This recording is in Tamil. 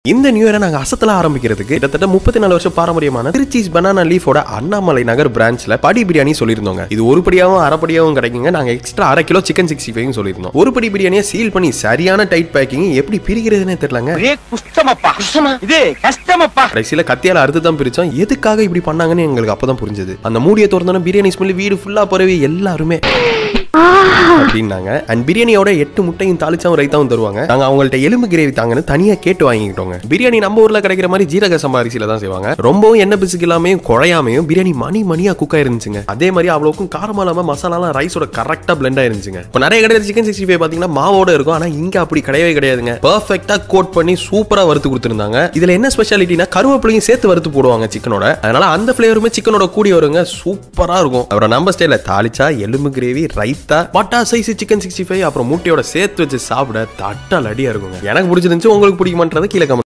இந்த நியூ இயரை நாங்க அசத்தல ஆரம்பிக்கிறதுக்கு கிட்டத்தட்ட முப்பத்தி நாலு வருஷம் பாரம்பரியமான திருச்சி பனானா லீஃபோட அண்ணாமலை நகர் பிரான்ச்ல படி பிரியாணி சொல்லியிருந்தோங்க இது ஒரு படியாவும் அரை படியாவும் கிடைக்குங்க நாங்க எக்ஸ்ட்ரா அரை கிலோ சிக்கன் சிக்ஸ்டி ஃபைவ் சொல்லியிருந்தோம் ஒரு படி பிரியாணியை சீல் பண்ணி சரியான டைட் பேக்கிங் எப்படி பிரிக்கிறதுனே தெரியலங்க ஒரே குஷ்டமப்பா குஷ்டமா இது கஷ்டமப்பா கடைசியில கத்தியால அறுத்து தான் பிரிச்சோம் எதுக்காக இப்படி பண்ணாங்கன்னு எங்களுக்கு அப்பதான் புரிஞ்சது அந்த மூடியை திறந்தோன்னா பிரியாணி ஸ்மெல் வீடு ஃபுல்லா பரவி எல்லாருமே அப்படின்னாங்க அண்ட் பிரியாணியோட எட்டு முட்டையும் தாளிச்சாவும் ரைத்தாவும் தருவாங்க நாங்க அவங்கள்ட்ட எலும்பு கிரேவி தாங்கன்னு தனியா கேட்டு வாங்கிக்கிட்டோங்க பிரியாணி நம்ம ஊர்ல கிடைக்கிற மாதிரி ஜீரக சம்பா அரிசியில தான் செய்வாங்க ரொம்பவும் எண்ணெய் பிசுக்கு இல்லாமையும் குழையாமையும் பிரியாணி மணி மணியா குக் ஆயிருந்துச்சுங்க அதே மாதிரி அவ்வளோக்கும் காரமா இல்லாம மசாலாலாம் ரைஸோட கரெக்டா பிளெண்ட் ஆயிருந்துச்சுங்க இப்போ நிறைய கடையில் சிக்கன் சிக்ஸ்டி ஃபைவ் பாத்தீங்கன்னா மாவோட இருக்கும் ஆனா இங்க அப்படி கிடையவே கிடையாதுங்க பர்ஃபெக்டா கோட் பண்ணி சூப்பரா வறுத்து கொடுத்துருந்தாங்க இதுல என்ன ஸ்பெஷாலிட்டினா கருவேப்பிலையும் சேர்த்து வறுத்து போடுவாங்க சிக்கனோட அதனால அந்த ஃபிளேவருமே சிக்கனோட கூடி வருங்க சூப்பரா இருக்கும் அப்புறம் நம்ம ஸ்டைல தாளிச்சா எலும்பு கிரேவி ரைத்தா பட்டா சைஸ் சிக்கன் சிக்ஸ்டி ஃபைவ் அப்புறம் முட்டையோட சேர்த்து வச்சு சாப்பிட தட்டல் அடியா இருக்குங்க எனக்கு பிடிச்சிருந்துச்சு உங்களுக்கு பிடிக்குமான்றதை கீழே comment